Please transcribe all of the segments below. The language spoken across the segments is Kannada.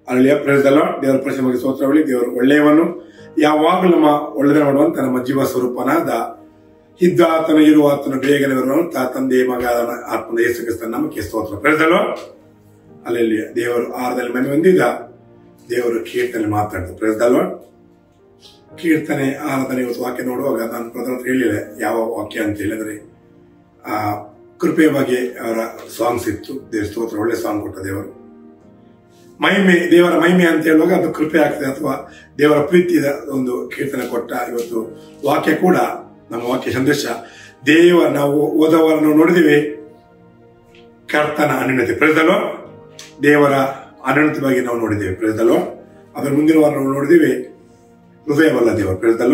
ಅಲ್ಲಿ ಪ್ರಜೆಲ್ಲ ದೇವರ ಪರಿಶ್ರಮಕ್ಕೆ ಸ್ತೋತ್ರವಳಿ ದೇವರು ಒಳ್ಳೆಯವನು ಯಾವಾಗಲೂ ನಮ್ಮ ಒಳ್ಳೆದ ಮಾಡುವಂತ ನಮ್ಮ ಜೀವ ಸ್ವರೂಪನಾದ ಇದ್ದ ಆತನ ಇರುವ ಆತನ ಬೇಗನೆ ಬರುವಂತ ತಂದೆ ಮಗಾದನ ಆತ್ಮನ ಯೇಸು ಕ್ರಿಸ್ತನ ನಮಗೆ ಸ್ತೋತ್ರ ಪ್ರಜೆಲ್ಲ ಅಲ್ಲಿ ದೇವರು ಆರದಲ್ಲಿ ಮನೆ ಹೊಂದಿದ ದೇವರು ಕೀರ್ತನೆ ಮಾತಾಡ್ತಾರೆ ಪ್ರಜೆಲ್ಲ ಕೀರ್ತನೆ ಆರಾಧನೆ ಇವತ್ತು ವಾಕ್ಯ ನೋಡುವಾಗ ನಾನು ಪ್ರಧಾನ ಹತ್ರ ಹೇಳಿಲ್ಲ ಯಾವ ವಾಕ್ಯ ಅಂತ ಹೇಳಿದ್ರೆ ಆ ಕೃಪೆಯ ಬಗ್ಗೆ ಅವರ ಸಾಂಗ್ಸ್ ಇತ್ತು ದೇವ ಸ್ತೋತ್ರ ಒಳ್ಳೆ ಸಾಂಗ್ ಕೊಟ್ಟ ದೇವರು ಮಹಿಮೆ ದೇವರ ಮಹಿಮೆ ಅಂತ ಹೇಳುವಾಗ ಅದು ಕೃಪೆ ಆಗ್ತದೆ ಅಥವಾ ದೇವರ ಪ್ರೀತಿಯ ಒಂದು ಕೀರ್ತನೆ ಕೊಟ್ಟ ಇವತ್ತು ವಾಕ್ಯ ಕೂಡ ನಮ್ಮ ವಾಕ್ಯ ಸಂದೇಶ ದೇವ ನಾವು ಓದವರ ನಾವು ನೋಡಿದಿವಿ ಕರ್ತನ ಅನ್ಯೂನತೆ ಪ್ರಜದಲ್ವ ದೇವರ ಅನ್ಯೂನತೆ ಬಗ್ಗೆ ನಾವು ನೋಡಿದ್ದೇವೆ ಪ್ರಜದಲ್ವ ಅದರ ಮುಂದಿನ ವಾರ ನಾವು ನೋಡಿದಿವಿ ಹೃದಯವಲ್ಲ ದೇವರ ಪ್ರಜದಲ್ವ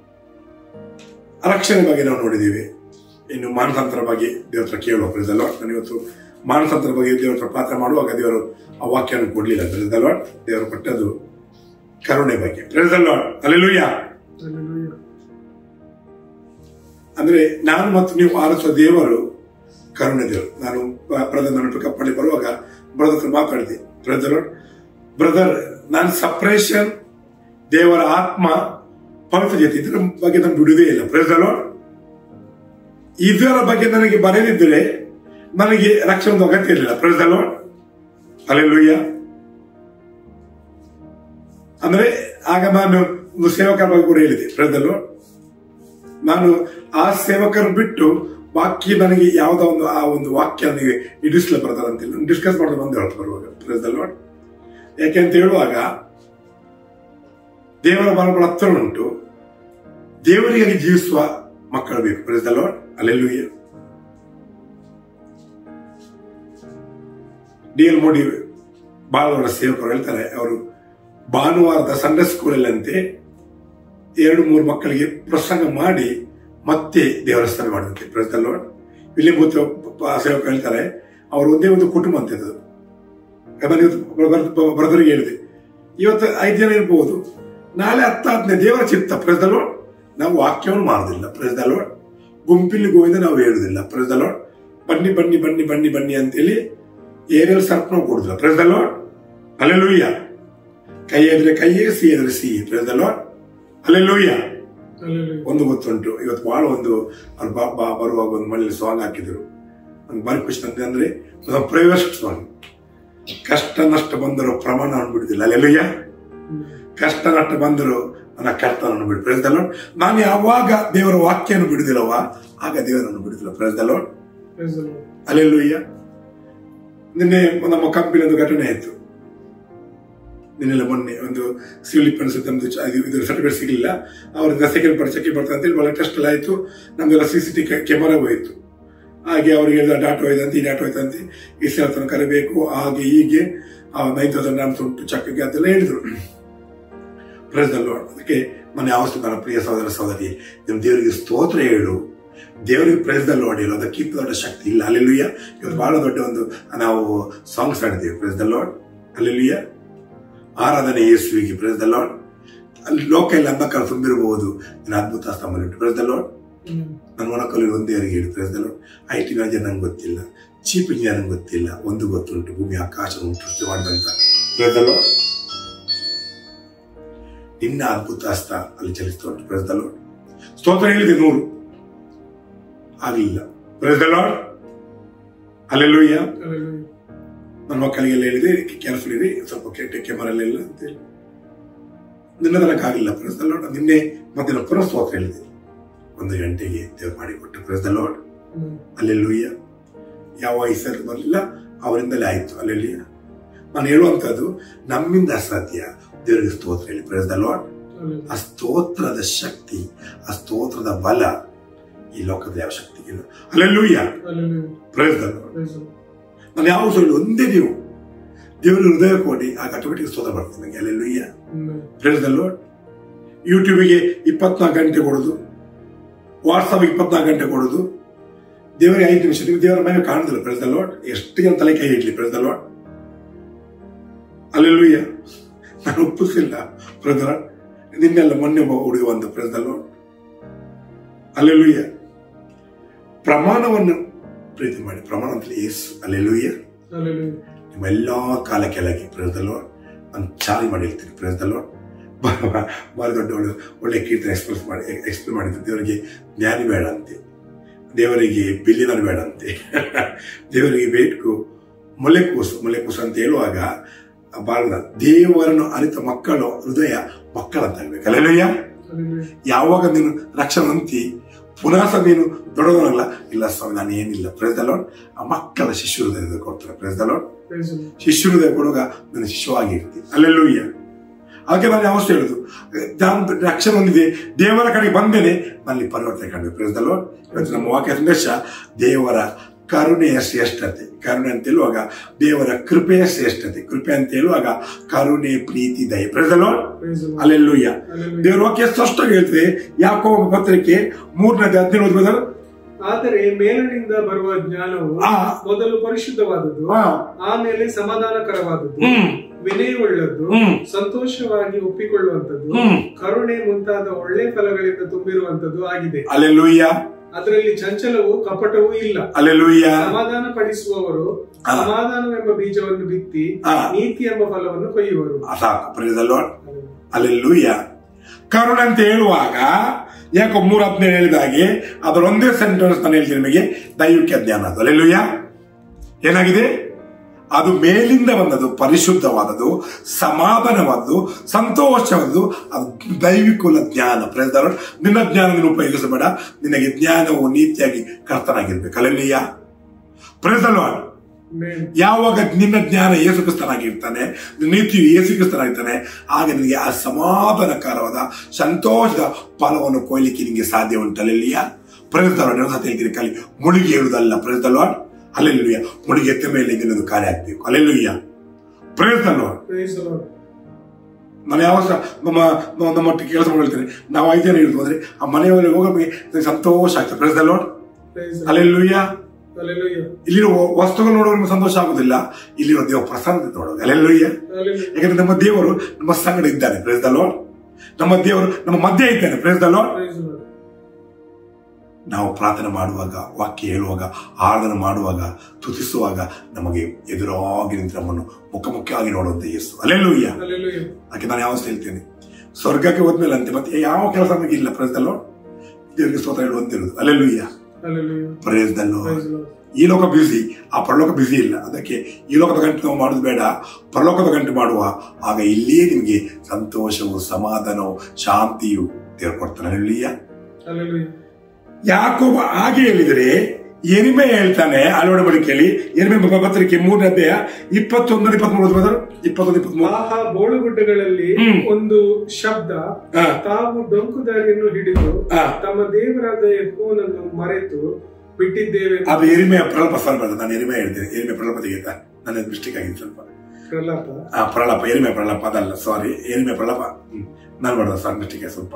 ರಕ್ಷಣೆ ಬಗ್ಗೆ ನಾವು ನೋಡಿದ್ದೀವಿ ಇನ್ನು ಮಾನಸಾಂತರ ಬಗ್ಗೆ ದೇವ್ರ ಹತ್ರ ಕೇಳುವ ಪ್ರಜದಲ್ವ ನಾನು ಇವತ್ತು ಮಾನಸಾಂತರ ಬಗ್ಗೆ ದೇವ್ರ ಹತ್ರ ಪಾತ್ರ ಮಾಡುವಾಗ ದೇವರು ಆ ವಾಕ್ಯನ ಕೊಡ್ಲಿಲ್ಲ ಪ್ರಜದಲ್ವ ದೇವರು ಕೊಟ್ಟದ್ದು ಕರುಣೆ ಬಗ್ಗೆ ಪ್ರಜದಲ್ವ ಅಲ್ಲೆಲೂಯ್ಯ ಅಂದ್ರೆ ನಾನು ಮತ್ತು ನೀವು ಆರಿಸುವ ದೇವರು ಕರುಣೆ ದೇವರು ನಾನು ಪ್ರಧಾನ ನಟು ಕಪ್ಪಳ್ಳಿ ಬರುವಾಗ ಬ್ರದರ್ ಹತ್ರ ಮಾತಾಡಿದೆ ಬ್ರದರ್ ಬ್ರದರ್ ನಾನು ಸಪ್ರೇಷನ್ ದೇವರ ಆತ್ಮ ಪವಿತ್ರ ಜೊತೆ ಇದರ ಬಗ್ಗೆ ನಾನು ಬಿಡುವುದೇ ಇಲ್ಲ ಪ್ರಜಲು ಇದರ ಬಗ್ಗೆ ನನಗೆ ಬರೆದಿದ್ದರೆ ನನಗೆ ರಕ್ಷಣೆ ಒಂದು ಅಗತ್ಯ ಇರಲಿಲ್ಲ ಪ್ರಜಲು ಅಲ್ಲೆಲ್ಲೂಯ್ಯ ಅಂದ್ರೆ ಆಗ ನಾನು ಒಂದು ಸೇವಕರ ಬಗ್ಗೆ ಕೂಡ ಹೇಳಿದೆ ಪ್ರಜಲು ನಾನು ಆ ಸೇವಕರು ಬಿಟ್ಟು ವಾಕ್ಯ ನನಗೆ ಯಾವುದೋ ಒಂದು ಆ ಒಂದು ವಾಕ್ಯ ನನಗೆ ಇಡಿಸ್ಲ ಬರ್ತಾರೆ ಅಂತಿಲ್ಲ ಡಿಸ್ಕಸ್ ಮಾಡೋದು ಬಂದು ಹೇಳೋದು ಬರುವಾಗ ಪ್ರಜಲು ಯಾಕೆ ಅಂತ ಹೇಳುವಾಗ ದೇವರ ಬರಬಳ ಹತ್ರ ಉಂಟು ದೇವರಿಗಾಗಿ ಜೀವಿಸುವ ಮಕ್ಕಳು ಬೇಕು ಪ್ರಜದಲ್ವ ಅಲ್ಲೆಲ್ಲೂಯ್ಯ ಡಿ ಎಲ್ ಮೋಡಿ ಬಾಳವರ ಸೇವಕರು ಹೇಳ್ತಾರೆ ಅವರು ಭಾನುವಾರದ ಸಂಡೇ ಸ್ಕೂಲಲ್ಲಂತೆ ಎರಡು ಮೂರು ಮಕ್ಕಳಿಗೆ ಪ್ರಸಂಗ ಮಾಡಿ ಮತ್ತೆ ದೇವರ ಸ್ಥಾನ ಮಾಡಿದಂತೆ ಪ್ರಜದಲ್ವ ಇಲ್ಲಿ ಮೂತ್ರ ಸೇವಕ ಹೇಳ್ತಾರೆ ಅವರು ಒಂದೇ ಒಂದು ಕುಟುಂಬ ಅಂತ ಇದು ಬ್ರದರ್ಗೆ ಹೇಳಿದೆ ಇವತ್ತು ಐದು ಜನ ಇರ್ಬೋದು ನಾಳೆ ಹತ್ತಾದ್ನೇ ದೇವರ ಚಿತ್ತ ಪ್ರಜದಲ್ವ ನಾವು ವಾಕ್ಯವನ್ನು ಮಾಡುದಿಲ್ಲ ಪ್ರಜದಲ್ವ ಗುಂಪಿಲ್ಲಿ ಗೋವಿಂದ ನಾವು ಹೇಳುದಿಲ್ಲ ಪ್ರಜದಲ್ವ ಬನ್ನಿ ಬನ್ನಿ ಬನ್ನಿ ಬನ್ನಿ ಬನ್ನಿ ಅಂತೇಳಿ ಏರಿಯಲ್ ಸರ್ಪನ ಕೊಡುದಿಲ್ಲ ಪ್ರಜದಲ್ವ ಅಲ್ಲೆಲ್ಲೂಯ್ಯ ಕೈ ಎದ್ರೆ ಕೈಯೇ ಸಿ ಎದ್ರೆ ಸಿ ಪ್ರಜದಲ್ವ ಅಲ್ಲೆಲ್ಲೂಯ್ಯ ಒಂದು ಗೊತ್ತುಂಟು ಇವತ್ತು ಬಹಳ ಒಂದು ಅವ್ರು ಬಾ ಬಾ ಬರುವಾಗ ಒಂದು ಮನೇಲಿ ಸಾಂಗ್ ಹಾಕಿದ್ರು ನಂಗೆ ಬಾರಿ ಖುಷಿ ತಂದೆ ಅಂದ್ರೆ ಪ್ರೈವೇಟ್ ಸಾಂಗ್ ಕಷ್ಟ ನಷ್ಟ ಬಂದರೂ ಪ್ರಮಾಣ ಬಿಡುದಿಲ್ಲ ಅಲ್ಲೆಲ್ಲೂಯ್ಯ ಕಷ್ಟ ನಷ್ಟ ಬಂದರೂ ನನ್ನ ಕರ್ತನನ್ನು ಬಿಡು ಪ್ರಜದಲ್ಲ ನಾನು ಯಾವಾಗ ದೇವರ ವಾಕ್ಯವನ್ನು ಬಿಡುದಿಲ್ಲವ ಆಗ ದೇವರನ್ನು ಬಿಡುದಿಲ್ಲ ಪ್ರಜದಲ್ಲ ಅಲ್ಲೆಲ್ಲೂಯ್ಯ ನಿನ್ನೆ ನಮ್ಮ ಕಂಪನಿ ಒಂದು ಘಟನೆ ಆಯ್ತು ನಿನ್ನೆಲ್ಲ ಮೊನ್ನೆ ಒಂದು ಸಿವಿಲ್ ಡಿಫೆನ್ಸ್ ನಮ್ದು ಇದು ಸರ್ಟಿಫಿಕೇಟ್ ಸಿಗಲಿಲ್ಲ ಅವರಿಂದ ಸೆಕೆಂಡ್ ಪಾರ್ಟ್ ಚೆಕ್ ಬರ್ತಾ ಅಂತೇಳಿ ಒಳ್ಳೆ ಟೆಸ್ಟ್ ಎಲ್ಲ ಆಯ್ತು ನಮ್ದೆಲ್ಲ ಸಿ ಸಿ ಟಿ ಕ್ಯಾಮರಾ ಹೋಯ್ತು ಹಾಗೆ ಅವ್ರಿಗೆ ಹೇಳಿದ ಡಾಟಾ ಹೋಯ್ತಂತೆ ಈ ಡಾಟಾ ಹೋಯ್ತಂತೆ ಈ ಸ್ಥಳತನ ಕರಿಬೇಕು ಹಾಗೆ ಹೀಗೆ ನೈನ್ ತೌಸಂಡ್ ಗ್ರಾಮ್ಸ್ ಉಂಟು ಚಕ್ಕಗೆ ಅಂತೆಲ್ಲ ಹೇಳಿದ್ರು ಪ್ರಜದಲ್ಲೋ ಅದಕ್ಕೆ ಮನೆ ಆವಸ್ತು ನನ್ನ ಪ್ರಿಯ ಸಹೋದರ ಸಹೋದರಿ ನಿಮ್ಮ ದೇವರಿಗೆ ಸ್ತೋತ್ರ ಹೇಳು ದೇವರಿಗೆ ಪ್ರಜದಲ್ಲಿ ನೋಡಿಲ್ಲ ಅದಕ್ಕಿಂತ ದೊಡ್ಡ ಶಕ್ತಿ ಇಲ್ಲ ಅಲ್ಲೆಲ್ಲುಯ್ಯ ಇವತ್ತು ಬಹಳ ದೊಡ್ಡ ಒಂದು ನಾವು ಸಾಂಗ್ಸ್ ಆಡಿದ್ದೇವೆ ಪ್ರಜದ ಲಾರ್ಡ್ ಅಲ್ಲೆಲ್ಲುಯ್ಯ ಆರಾಧನೆ ಯೇಸುವಿಗೆ ಪ್ರಜದ ಲಾರ್ಡ್ ಅಲ್ಲಿ ಲೋಕ ಎಲ್ಲ ಅಂಧಕಾರ ತುಂಬಿರಬಹುದು ನನ್ನ ಅದ್ಭುತ ಸ್ತಂಭ ಉಂಟು ಪ್ರಜದ ಲಾರ್ಡ್ ನನ್ನ ಮೊನಕಲ್ಲಿ ಒಂದೇ ಯಾರಿಗೆ ಹೇಳಿ ಪ್ರಜದ ಲಾರ್ಡ್ ಐ ಟಿ ನಾಜರ್ ನಂಗೆ ಗೊತ್ತಿಲ್ಲ ಚೀಫ್ ಇಂಜಿನಿಯರ್ ನಂಗೆ ಗೊತ್ತಿಲ್ಲ ಒಂದು ಗೊತ್ತುಂಟು ಭೂಮಿ ಆಕಾಶ ಸೃಷ್ಟಿ ಮಾಡಿದಂತ ಪ್ರಜದ ಲಾರ್ಡ್ ನಿನ್ನ ಅದ್ಭುತ ಹಸ್ತ ಅಲ್ಲಿ ಚಲಿಸ್ತಾ ಉಂಟು ಪ್ರಜದ ಲಾರ್ಡ್ ಸ್ತೋತ್ರ ಹೇಳಿದೆ ನೂರು ಆಗಲಿಲ್ಲ ಪ್ರಜದ ಲಾರ್ಡ್ ಅಲ್ಲೆಲ್ಲೂಯ್ಯ ನನ್ನ ಮಕ್ಕಳಿಗೆಲ್ಲ ಹೇಳಿದೆ ಕೆಲಸ ಇದೆ ಸ್ವಲ್ಪ ಕೆಟ್ಟ ಕೆಮರಲ್ಲೆಲ್ಲ ಅಂತೇಳಿ ನಿನ್ನ ತನಕ ಆಗಿಲ್ಲ ಪ್ರಜದ ಲಾರ್ಡ್ ನಿನ್ನೆ ಮಧ್ಯಾಹ್ನ ಪುನಃ ಸ್ತೋತ್ರ ಹೇಳಿದೆ ಒಂದು ಗಂಟೆಗೆ ದೇವರು ಮಾಡಿಕೊಟ್ಟು ಪ್ರಜದ ಲಾರ್ಡ್ ಅಲ್ಲೆಲ್ಲೂಯ್ಯ ಯಾವ ವಯಸ್ಸಲ್ಲಿ ಬರಲಿಲ್ಲ ಅವರಿಂದಲೇ ಆಯ್ತು ಅಲ್ಲೆಲ್ಲೂಯ್ಯ ನಾನು ಹೇಳುವಂತದ್ದು ನಮ್ಮಿಂದ ಅಸಾಧ್ಯ ದೇವರಿಗೆ ಸ್ತೋತ್ರ ಹೇಳಿ ಪ್ರಜದ ಲಾರ್ಡ್ ಆ ಸ್ತೋತ್ರದ ಶಕ್ತಿ ಆ ಸ್ತೋತ್ರದ ಬಲ ಈ ಲೋಕದ ಯಾವ ಶಕ್ತಿ ಇಲ್ಲ ಅಲ್ಲೆಲ್ಲೂಯ್ಯ ಪ್ರಜದ ಲಾರ್ಡ್ ನಾನು ಯಾವ ಸುಳ್ಳು ಒಂದೇ ನೀವು ದೇವರ ಹೃದಯ ಕೊಡಿ ಆ ಆಟೋಮೆಟಿಕ್ ಸ್ತೋತ್ರ ಬರ್ತೀನಿ ನನಗೆ ಅಲ್ಲೆಲ್ಲೂಯ್ಯ ಪ್ರಜದ ಲಾರ್ಡ್ ಯೂಟ್ಯೂಬಿಗೆ ಇಪ್ಪತ್ನಾಲ್ಕು ಗಂಟೆ ಕೊಡೋದು ವಾಟ್ಸಪ್ ಇಪ್ಪತ್ನಾಲ್ಕು ಗಂಟೆ ಕೊಡೋದು ದೇವರಿಗೆ ಐದು ನಿಮಿಷ ನೀವು ದೇವರ ಮನೆ ಕಾಣುದಿಲ್ಲ ಪ್ರಜದ ಲಾರ್ಡ್ ಎಷ್ಟು ಜನ ತಲೆ ಕೈ ಇಡ್ಲಿ ಪ್ರಜದ ಲಾರ್ಡ್ ಅಲ್ಲೆಲ್ಲೂಯ್ಯ ನಾನು ಒಪ್ಪಿಸಿಲ್ಲ ಬ್ರದರ ನಿನ್ನೆಲ್ಲ ಮೊನ್ನೆ ಒಬ್ಬ ಹುಡುಗ ಬಂದ ಪ್ರಜದ ಲಾರ್ಡ್ ಅಲ್ಲೆಲ್ಲೂಯ್ಯ ಪ್ರಮಾಣವನ್ನು ಪ್ರೀತಿ ಮಾಡಿ ಪ್ರಮಾಣ ಅಂತ ಏಸು ಅಲ್ಲೆಲ್ಲೂಯ್ಯ ನಿಮ್ಮ ಎಲ್ಲಾ ಕಾಲ ಕೆಳಗೆ ಪ್ರಜದ ಲಾರ್ಡ್ ನಾನು ಚಾಲಿ ಮಾಡಿ ಹೇಳ್ತೀನಿ ಪ್ರೇಸ್ ದ ಲಾರ್ಡ್ ಭಾರಿ ದೊಡ್ಡವಳು ಒಳ್ಳೆ ಕೀರ್ತನೆ ಎಕ್ಸ್ಪ್ರೆಸ್ ಮಾಡಿ ಎಕ್ಸ್ಪ್ಲೇನ್ ಮಾಡಿದ್ದು ದೇವರಿಗೆ ಜ್ಞಾನಿ ಬೇಡ ಅಂತೆ ದೇವರಿಗೆ ಬಿಲ್ಲಿನರು ಬೇಡ ಅಂತೆ ದೇವರಿಗೆ ಬೇಕು ಮೊಲೆಕೂಸು ಮೊಲೆಕೂಸು ಅಂತ ಹೇಳುವಾಗ ಬಾರದ ದೇವರನ್ನು ಅರಿತ ಮಕ್ಕಳು ಹೃದಯ ಮಕ್ಕಳಂತಾಗಬೇಕು ಅಲ್ಲೆಲ್ಲಯ್ಯ ಯಾವಾಗ ನೀನು ರಕ್ಷಣೆ ಅಂತಿ ಪುನಃ ಸಹ ನೀನು ದೊಡ್ಡವನಲ್ಲ ಇಲ್ಲ ಸ್ವಾಮಿ ನಾನು ಏನಿಲ್ಲ ಪ್ರೆಸ್ ಲಾರ್ಡ್ ಆ ಮಕ್ಕಳ ಶಿಶು ಹೃದಯದ ಕೊಡ್ತಾರೆ ಪ್ರೆಸ್ ಲಾರ್ಡ್ ಶಿಶು ಹೃದಯ ಕೊಡುವಾಗ ನನ್ನ ಶಿಶುವಾಗಿರ್ತಿ ಅಲ್ಲೆಲ್ಲೂಯ್ಯ ಅದಕ್ಕೆ ನಾನು ಅವಶ್ಯ ಹೇಳುದು ನಾನು ರಕ್ಷಣೆ ಹೊಂದಿದೆ ದೇವರ ಕಡೆಗೆ ಬಂದೇನೆ ನಲ್ಲಿ ಪರಿವರ್ತನೆ ಕಾಣಬೇಕು ಪ್ರೆಸ್ ಲಾರ್ಡ್ ಇವತ್ತು ನಮ್ಮ ವಾಕ್ಯ ಸಂದೇಶ ದೇವರ ಕರುಣೆಯ ಶ್ರೇಷ್ಠತೆ ಕರುಣೆ ಅಂತ ಹೇಳುವಾಗ ದೇವರ ಕೃಪೆಯ ಶ್ರೇಷ್ಠತೆ ಕೃಪೆ ಅಂತ ಹೇಳುವಾಗ ಕರುಣೆ ಪ್ರೀತಿ ದಯ ಪ್ರೆಸ್ ಲಾರ್ಡ್ ಅಲ್ಲೆಲ್ಲೂಯ್ಯ ದೇವರ ವಾಕ್ಯ ಸ್ಪಷ್ಟವಾಗಿ ಹೇಳ್ತದೆ ಯಾಕೋ ಪತ್ರಿಕೆ ಮೂರನೇ ಹದಿನೇಳು ಬ್ರದರ್ ಆದರೆ ಮೇಲಿನಿಂದ ಬರುವ ಜ್ಞಾನವು ಆ. ಮೊದಲು ಪರಿಶುದ್ಧವಾದದ್ದು ಆಮೇಲೆ ಸಮಾಧಾನಕರವಾದದ್ದು ಹ್ಮ್ ವಿನಯವುಳ್ಳದ್ದು ಹ್ಮ್ ಸಂತೋಷವಾಗಿ ಒಪ್ಪಿಕೊಳ್ಳುವಂತದ್ದು ಹ್ಮ್ ಕರುಣೆ ಮುಂತಾದ ಒಳ್ಳೆ ಫಲಗಳಿಂದ ತುಂಬಿರುವಂತದ್ದು ಆಗಿದೆ ಅಲ್ಲೆಲ್ಲೂಯ್ಯ ಅದರಲ್ಲಿ ಚಂಚಲವೂ ಕಪಟವೂ ಇಲ್ಲ ಅಲ್ಲೆಲ್ಲೂಯ್ಯ ಸಮಾಧಾನ ಪಡಿಸುವವರು ಆ. ಸಮಾಧಾನವೆಂಬ ಬೀಜವನ್ನು ಬಿತ್ತಿ ಆ. ನೀತಿ ಎಂಬ ಫಲವನ್ನು ಕೊಯ್ಯುವರು ಸಾಕು ಪ್ರೇಸ್ ಲಾರ್ಡ್ ಅಲ್ಲೆಲ್ಲೂಯ್ಯ ಕರುಣೆ ಅಂತ ಹೇಳುವಾಗ ಯಾಕೋ ಮೂರ್ ಹದಿನೇಳು ಹೇಳಿದ ಹಾಗೆ ಅದರ ಒಂದೇ ಸೆಂಟೆನ್ಸ್ ನಾನು ಹೇಳ್ತೀನಿ ನಿಮಗೆ ದೈವಿಕ ಜ್ಞಾನ ಅದು ಅಲ್ಲೆಲ್ಲೂಯ್ಯ ಏನಾಗಿದೆ ಅದು ಮೇಲಿಂದ ಬಂದದ್ದು ಪರಿಶುದ್ಧವಾದದ್ದು ಸಮಾಧಾನವಾದದ್ದು ಸಂತೋಷವಾದದ್ದು ಅದು ದೈವಿಕುಲ ಜ್ಞಾನ ಪ್ರೇಸ್ ನಿನ್ನ ಜ್ಞಾನ ನೀನು ಉಪಯೋಗಿಸಬೇಡ ನಿನಗೆ ಜ್ಞಾನವು ನೀತಿಯಾಗಿ ಕರ್ತನಾಗಿರ್ಬೇಕು ಅಲ್ಲೆಲ್ಲೂಯ್ಯ ಪ್ರೇಸ್ ಲಾರ್ಡ್ Amen. ಯಾವಾಗ ನಿನ್ನ ಜ್ಞಾನ ಯೇಸು ಕ್ರಿಸ್ತನಾಗಿರ್ತಾನೆ ನೀತಿಯು ಯೇಸು ಕ್ರಿಸ್ತನಾಗಿರ್ತಾನೆ ಆಗ ನಿನಗೆ ಆ ಸಮಾಧಾನಕರವಾದ ಸಂತೋಷದ ಫಲವನ್ನು ಕೊಯ್ಲಿಕ್ಕೆ ನಿನಗೆ ಸಾಧ್ಯ ಉಂಟಲ್ಲಿಯ ಪ್ರಯತ್ನ ಸತಿ ಹೇಳ್ತೀನಿ ಖಾಲಿ ಮುಳುಗಿ ಹೇಳುವುದಲ್ಲ ಪ್ರಯತ್ನ ಲಾರ್ಡ್ ಅಲ್ಲೆಲ್ಲುಯ್ಯ ಮುಳುಗಿ ಎತ್ತ ಮೇಲೆ ನಿನ್ನದು ಕಾರ್ಯ ಆಗ್ಬೇಕು ಅಲ್ಲೆಲ್ಲುಯ್ಯ ಪ್ರಯತ್ನ ಲಾರ್ಡ್ Praise the Lord. ನಾನು ಯಾವ ಸ- ನಮ್ಮ ನಮ್ಮ- ನಮ್ಮೊಟ್ಟಿಗೆ ಕೆಲಸ ಮಾಡ್ತೇನೆ ನಾವು ಐದು ಜನ ಇರ್ಬೋದು ಅಂದ್ರೆ ಆ ಮನೆಯಲ್ಲಿ ಹೋಗಬೇಕು ನನಗೆ ಸಂತೋಷ ಆಗ್ತದೆ ಪ್ರಯತ್ನ lord Praise the Lord. Hallelujah Hallelujah. ಇಲ್ಲಿರೋ ವಸ್ತುಗಳು ನೋಡುವ ನಿಮ್ಗೆ ಸಂತೋಷ ಆಗುದಿಲ್ಲ ಇಲ್ಲಿರೋ ದೇವ ಪ್ರಸನ್ನತೆ ನೋಡೋದು ಅಲ್ಲೆಲ್ಲುಯ್ಯ Hallelujah. ಯಾಕಂದ್ರೆ ನಮ್ಮ ದೇವರು ನಮ್ಮ ಸಂಗಡ ಇದ್ದಾನೆ ಪ್ರೇಸ್ ದ ಲಾರ್ಡ್ ನಮ್ಮ ದೇವರು ನಮ್ಮ ಮಧ್ಯೆ ಇದ್ದಾನೆ praise the Lord Praise the Lord. ನಾವು ಪ್ರಾರ್ಥನೆ ಮಾಡುವಾಗ ವಾಕ್ಯ ಹೇಳುವಾಗ ಆರಾಧನೆ ಮಾಡುವಾಗ ತುತಿಸುವಾಗ ನಮಗೆ ಎದುರಾಗಿ ನಿಂತು ನಮ್ಮನ್ನು ಮುಖಮುಖವಾಗಿ ನೋಡುವಂತ ಯೇಸು ಅಲ್ಲೆಲ್ಲೂಯ್ಯ Hallelujah. ಅದಕ್ಕೆ ನಾನು ಯಾವತ್ತು ಹೇಳ್ತೇನೆ ಸ್ವರ್ಗಕ್ಕೆ ಹೋದ್ಮೇಲೆ ಅಂತೆ ಮತ್ತೆ ಯಾವ ಕೆಲಸ ನಮಗೆ ಇಲ್ಲ ಪ್ರೇಸ್ ದ ಲಾರ್ಡ್ ದೇವರಿಗೆ ಸ್ತೋತ್ರ ಹೇಳುವಂತಿರುವುದು alleluia Hallelujah. Praise the Lord Praise the Lord. ಈ ಲೋಕ ಬಿಸಿ ಆ ಪರಲೋಕ ಬಿಸಿ ಇಲ್ಲ ಅದಕ್ಕೆ ಈ ಲೋಕದ ಗಂಟು ನಾವು ಮಾಡೋದು ಬೇಡ ಪರಲೋಕದ ಗಂಟು ಮಾಡುವ ಆಗ ಇಲ್ಲಿಯೇ ನಿಮಗೆ ಸಂತೋಷವು ಸಮಾಧಾನವು ಶಾಂತಿಯು ದೇವರು ಕೊಡ್ತಾನೆ ಅಲ್ಲಿಯ Hallelujah. ಯಾಕೋಬ ಹಾಗೆ ಹೇಳಿದರೆ ಎನಿಮೆ ಹೇಳ್ತಾನೆ ಅಳವಡೆ ಮಾಡಿ ಕೇಳಿ ಎನಿಮೆ ಪತ್ರಿಕೆ ಮೂರನೇ ಅಧ್ಯಾಯ ಇಪ್ಪತ್ತೊಂದು ಇಪ್ಪತ್ಮೂರು ಬದಲು ಇಪ್ಪತ್ತೊಂದು ಇಪ್ಪತ್ಮೂರು ಆಹಾ ಬೋಳುಗುಡ್ಡಗಳಲ್ಲಿ ಹ್ಮ್. ಒಂದು ಶಬ್ದ ಹಾ. ತಾವು ಡೊಂಕುದಾರಿಯನ್ನು ಹಿಡಿದು ಹಾ. ತಮ್ಮ ದೇವರಾದ ಯೆಹೋವನನ್ನು ಮರೆತು ಬಿಟ್ಟಿದ್ದೇವೆ ಅದು ಎರಿಮೆಯ ಪ್ರಲಪ ಸ್ವರ ಬರ್ತದೆ ನಾನು ಎರಿಮೆ ಹೇಳ್ತೇನೆ ಎರಿಮೆ ಪ್ರಲಪ ತೆಗೆತ ನನ್ನ ಮಿಸ್ಟೇಕ್ ಆಗಿದೆ ಸ್ವಲ್ಪ ಪ್ರಲಾಪ ಆ ಪ್ರಳಪ ಎರಿಮೆ ಪ್ರಳಪ ಅದಲ್ಲ ಸಾರಿ ಎರಿಮೆ ಪ್ರಳಪ ಹ್ಮ್. ನಾನು ಮಾಡೋದು ಸರ್ ಮಿಸ್ಟೇಕ್ ಸ್ವಲ್ಪ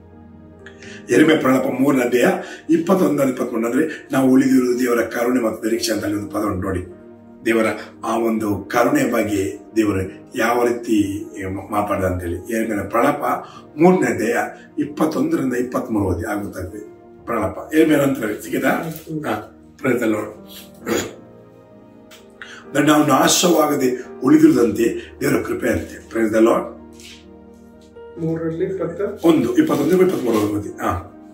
ಎರಿಮೆ ಪ್ರಳಪ ಮೂರನೇ ಅಧ್ಯಾಯ ಇಪ್ಪತ್ತೊಂದು ಇಪ್ಪತ್ಮೂರು ಅಂದ್ರೆ ನಾವು ಉಳಿದಿರುವುದು ದೇವರ ಕರುಣೆ ಮತ್ತು ನಿರೀಕ್ಷೆ ಅಂತ ಅಲ್ಲಿ ಒಂದು ಪದ ಉಂಟು ನೋಡಿ ದೇವರ ಆ ಒಂದು ಕರುಣೆ ಬಗ್ಗೆ ದೇವರು ಯಾವ ರೀತಿ ಮಾತಾಡಿದ ಅಂತೇಳಿ ಎರಿಮೆನ ಪ್ರಳಪ ಮೂರನೇ ಅಧ್ಯಾಯ ಇಪ್ಪತ್ತೊಂದರಿಂದ ಇಪ್ಪತ್ಮೂರು ಓದಿ ಆಗುತ್ತದೆ ಪ್ರಳಪ ಎರಿಮೆ ನಂತರ ಸಿಕ್ಕಿದ ಪ್ರಯತ್ನ ನೋಡಿ ನಾವು ನಾಶವಾಗದೆ ಉಳಿದಿರುದಂತೆ ದೇವರ ಕೃಪೆ ಅಂತೆ ಪ್ರಯತ್ನ ಲಾರ್ಡ್ ಮೂರರಲ್ಲಿ ಇಪ್ಪತ್ತ ಒಂದು ಇಪ್ಪತ್ತೊಂದು ಇಪ್ಪತ್ಮೂರು ಓದಿ ಹಾ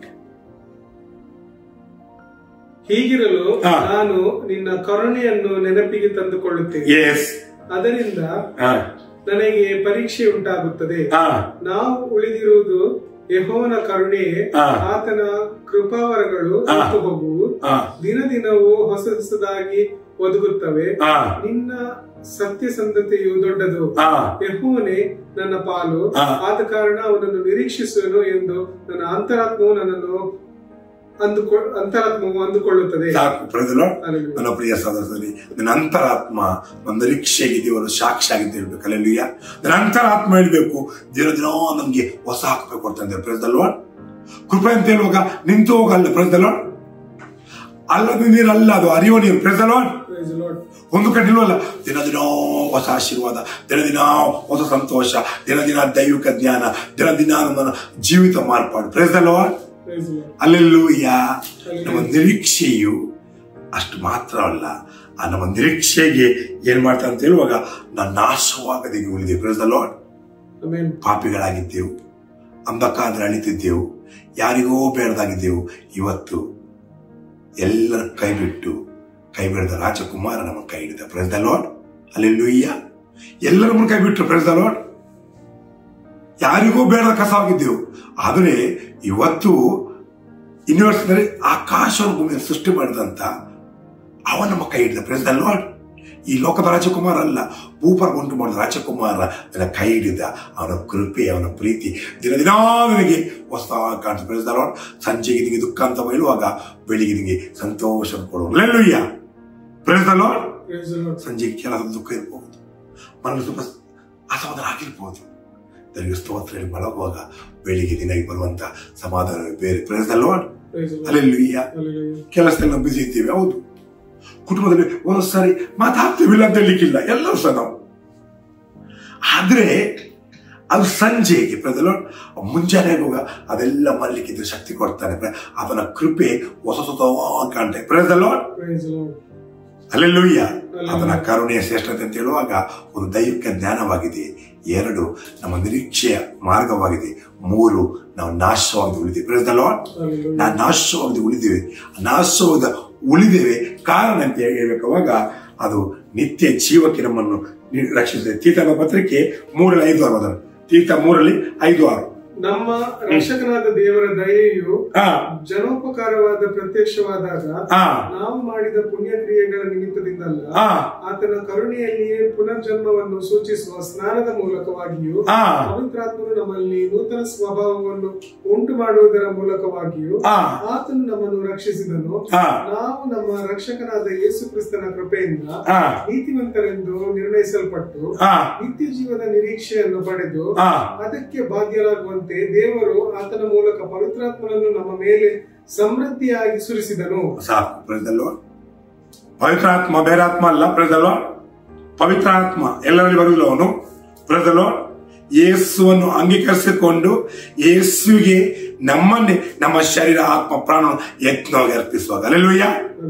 ಹೀಗಿರಲು ಹಾ. ನಾನು ನಿನ್ನ ಕರುಣೆಯನ್ನು ನೆನಪಿಗೆ ತಂದುಕೊಳ್ಳುತ್ತೇನೆ ಎಸ್ ಅದರಿಂದ ಹಾ ನನಗೆ ಪರೀಕ್ಷೆ ಉಂಟಾಗುತ್ತದೆ ಹಾ ನಾವು ಉಳಿದಿರುವುದು ಯೆಹೋವನ ಕರುಣೆಯೇ ಹಾ. ಆತನ ಕೃಪಾವರಗಳು ಹಾ. ಹೊತ್ತು ಹೋಗುವು ಹಾ ದಿನ ದಿನವೂ ಹೊಸ ಹೊಸದಾಗಿ ಒದಗುತ್ತವೆ ಹಾ ನಿನ್ನ ಸತ್ಯಸಂಧತೆಯು ದೊಡ್ಡದು ಹಾ ಯೆಹೋವನೇ ನನ್ನ ಪಾಲು ಹಾ. ಆದ ಕಾರಣ ಅವನನ್ನು ನಿರೀಕ್ಷಿಸುವನು ಎಂದು ನನ್ನ ಅಂತರಾತ್ಮವು ನನ್ನನ್ನು ಅಂದುಕೊ ಅಂತರಾತ್ಮವು ಅಂದುಕೊಳ್ಳುತ್ತದೆ ಸಾಕು ಪ್ರಯತ್ನ ಲಾರ್ಡ್ Hallelujah. ನನ್ನ ಪ್ರಿಯ ಸಹೋದರರಲ್ಲಿ ನನ್ನ ಅಂತರಾತ್ಮ ನನ್ನ ನಿರೀಕ್ಷೆಗೆ ದೇವರು ಸಾಕ್ಷಿ ಆಗಿದ್ದು ಹೇಳ್ಬೇಕು ಅಲ್ಲೆಲ್ಲೂಯ್ಯ ನನ್ನ ಅಂತರಾತ್ಮ ಹೇಳ್ಬೇಕು ದಿನ ದಿನ ನಮ್ಗೆ ಹೊಸ ಹಾಕಬೇಕು ಅಂತ ಪ್ರಯತ್ನ ಲಾರ್ಡ್ ಕೃಪೆ ಅಂತ ಹೇಳುವಾಗ ನಿಂತು ಹೋಗಲ್ಲ ಪ್ರಯತ್ನ ಲಾರ್ಡ್ ಅಲ್ಲದ ನೀರಲ್ಲ ಅದು ಅರಿಯೋ ನೀರು ಪ್ರಯತ್ನ ಲಾರ್ಡ್ Praise the Lord. ಒಂದು ಕಟ್ಟಿಲ್ವಲ್ಲ ದಿನ ದಿನ ಹೊಸ ಆಶೀರ್ವಾದ ದಿನ ದಿನ ಹೊಸ ಸಂತೋಷ ದಿನ ದಿನ ದೈವಿಕ ಜ್ಞಾನ ದಿನ ದಿನ ನಮ್ಮನ್ನ ಜೀವಿತ ಮಾರ್ಪಾಡು praise Lord Praise the Lord. Hallelujah ನಮ್ಮ ನಿರೀಕ್ಷೆಯು ಅಷ್ಟು ಮಾತ್ರ ಅಲ್ಲ ಆ ನಮ್ಮ ನಿರೀಕ್ಷೆಗೆ ಏನ್ ಮಾಡ್ತಾರೆ ಅಂತ ಹೇಳುವಾಗ ನಾನು ನಾಶವಾಗದೆ ಉಳಿದೆ ಪ್ರೈಸ್ ದ ಲಾರ್ಡ್ ಆಮೆನ್ ಪಾಪಿಗಳಾಗಿದ್ದೆವು ಅಂಧಕಾರದಲ್ಲಿ ಅಳಿತಿದ್ದೆವು ಯಾರಿಗೋ ಬೇಡದಾಗಿದ್ದೆವು ಇವತ್ತು ಎಲ್ಲರ ಕೈ ಬಿಟ್ಟು ಕೈ ಬಿಡದ ರಾಜಕುಮಾರ ನಮ್ಮ ಕೈ ಹಿಡಿದ ಪ್ರೈಸ್ ದ ಲಾರ್ಡ್ ಅಲ್ಲಿ ಲುಯ್ಯ ಎಲ್ಲರ ಮುಂದೆ ಕೈ ಬಿಟ್ಟರು ಪ್ರೈಸ್ ದ ಲಾರ್ಡ್ ಯಾರಿಗೂ ಬೇಡದ ಕಸವಾಗಿದ್ದೆವು ಆದರೆ ಇವತ್ತು ಯೂನಿವರ್ಸ್ ಆಕಾಶವನ್ನು ಭೂಮಿಯನ್ನು ಸೃಷ್ಟಿ ಮಾಡಿದಂತ ಅವನ ನಮ್ಮ ಕೈ ಹಿಡಿದ ಪ್ರೈಸ್ ದ ಲಾರ್ಡ್ ಈ ಲೋಕದ ರಾಜಕುಮಾರ ಅಲ್ಲ ಭೂಪರ್ ಉಂಟು ಮಾಡಿದ ರಾಜಕುಮಾರ ನನ್ನ ಕೈ ಹಿಡಿದ ಅವನ ಕೃಪೆ ಅವನ ಪ್ರೀತಿ ದಿನ ದಿನ ನನಗೆ ಹೊಸ ಕಾಣ್ತದೆ ಪ್ರೈಸ್ ದ ಲಾರ್ಡ್ ಸಂಜೆಗೆ ನಿಮಗೆ ದುಃಖ ಅಂತ ಹೇಳುವಾಗ ಬೆಳಿಗ್ಗೆ ನಿಮಗೆ ಸಂತೋಷ ಕೊಡುವ hallelujah praise the Lord praise the Lord ಸಂಜೆಗೆ ಕೆಲಸ ದುಃಖ ಇರಬಹುದು ಮನಸ್ಸು ಸ್ವಲ್ಪ ಅಸಮಾಧಾನ ಆಗಿರ್ಬೋದು ನನಗೆ ಸ್ತೋತ್ರ ಹೇಳಿ ಮಲಗುವಾಗ ಬೆಳಿಗ್ಗೆ ದಿನಕ್ಕೆ ಬರುವಂತ ಸಮಾಧಾನವೇ ಬೇರೆ praise the Lord praise the Lord hallelujah hallelujah ಕೆಲಸದಲ್ಲಿ ನಾವು ಬಿಸಿ ಇದ್ದೀವಿ ಹೌದು ಕುಟುಂಬದಲ್ಲಿ ಒಂದೊಂದು ಸಾರಿ ಮಾತಾಡ್ತೀವಿಲ್ಲ ಅಂತ ಹೇಳಲಿಕ್ಕಿಲ್ಲ ಎಲ್ಲರೂ ಸಹ ನಾವು ಆದ್ರೆ ಅದು ಸಂಜೆಗೆ ಪ್ರಜಲು ಮುಂಜಾನೆ ಆಗುವಾಗ ಅದೆಲ್ಲ ಮಲ್ಲಿಕ್ಕಿದ್ದು ಶಕ್ತಿ ಕೊಡ್ತಾನೆ ಪ್ರ- ಅವನ ಕೃಪೆ ಹೊಸ ಹೊಸ ಕಾಣ್ತೆ ಪ್ರಜಲು ಪ್ರೈಸ್ ದ ಲಾರ್ಡ್ ಅಲ್ಲೆಲ್ಲೂಯ್ಯ ಅವನ ಕರುಣೆಯ ಶ್ರೇಷ್ಠತೆ ಅಂತ ಹೇಳುವಾಗ ಒಂದು ದೈವಿಕ ಜ್ಞಾನವಾಗಿದೆ ಎರಡು ನಮ್ಮ ನಿರೀಕ್ಷೆಯ ಮಾರ್ಗವಾಗಿದೆ ಮೂರು ನಾವು ನಾಶವಾಗಿ ಉಳಿದಿವಿ ಪ್ರಜಲು ಹalleluya ನಾವು ನಾಶವಾಗಿ ಉಳಿದೇವೆ ನಾಶವಾದ ಉಳಿದೇವೆ ಕಾರಣ ಅಂತ ಹೇಳ್ಬೇಕಾವಾಗ ಅದು ನಿತ್ಯ ಜೀವಕ್ಕೆ ನಮ್ಮನ್ನು ನಿ- ರಕ್ಷಿಸಿದೆ ತೀತನ ಪತ್ರಿಕೆ ಮೂರಲ್ಲಿ ಐದು ಆರು ಅದನ್ನು ತೀರ್ಥ ಮೂರಲ್ಲಿ ಐದು ಆರು ನಮ್ಮ ರಕ್ಷಕನಾದ ದೇವರ ದಯೆಯು ಆ ಜನೋಪಕಾರವಾದ ಪ್ರತ್ಯಕ್ಷವಾದಾಗ ಆ ನಾವು ಮಾಡಿದ ಪುಣ್ಯ ಕ್ರಿಯೆಗಳ ನಿಮಿತ್ತದಿಂದಲ್ಲ ಆ ಆತನ ಕರುಣೆಯಲ್ಲಿಯೇ ಪುನರ್ಜನ್ಮವನ್ನು ಸೂಚಿಸುವ ಸ್ನಾನದ ಮೂಲಕವಾಗಿಯೂ ಆ ಪವಿತ್ರಾತ್ಮನು ನಮ್ಮಲ್ಲಿ ನೂತನ ಸ್ವಭಾವವನ್ನು ಉಂಟು ಮಾಡುವುದರ ಮೂಲಕವಾಗಿಯೂ ಆ ಆತನು ನಮ್ಮನ್ನು ರಕ್ಷಿಸಿದನು ಆ ನಾವು ನಮ್ಮ ರಕ್ಷಕನಾದ ಯೇಸು ಕ್ರಿಸ್ತನ ಕೃಪೆಯಿಂದ ಆ ನೀತಿವಂತರೆಂದು ನಿರ್ಣಯಿಸಲ್ಪಟ್ಟು ಆ ನಿತ್ಯ ಜೀವದ ನಿರೀಕ್ಷೆಯನ್ನು ಪಡೆದು ಆ ಅದಕ್ಕೆ ಬಾಧ್ಯರಾಗುವಂತೆ ದೇವರು ಆತನ ಮೂಲಕ ಪವಿತ್ರಾತ್ಮನನ್ನು ನಮ್ಮ ಮೇಲೆ ಸಮೃದ್ಧಿಯಾಗಿ ಸುರಿಸಿದನು ಸಾಕು ಪ್ರಜಲು ಪವಿತ್ರಾತ್ಮ ಬೇರಾತ್ಮ ಅಲ್ಲ ಪ್ರಜಲು ಪವಿತ್ರಾತ್ಮ ಎಲ್ಲರಲ್ಲಿ ಬರುವುದಿಲ್ಲ ಅವನು ಪ್ರಜಲು ಯೇಸುವನ್ನು ಅಂಗೀಕರಿಸಿಕೊಂಡು ಯೇಸುವಿಗೆ ನಮ್ಮನ್ನೇ ನಮ್ಮ ಶರೀರ ಆತ್ಮ ಪ್ರಾಣ ಯತ್ನವಾಗಿ ಅರ್ಪಿಸುವಾಗ ಅಲ್ಲೆಲ್ಲೂಯ್ಯ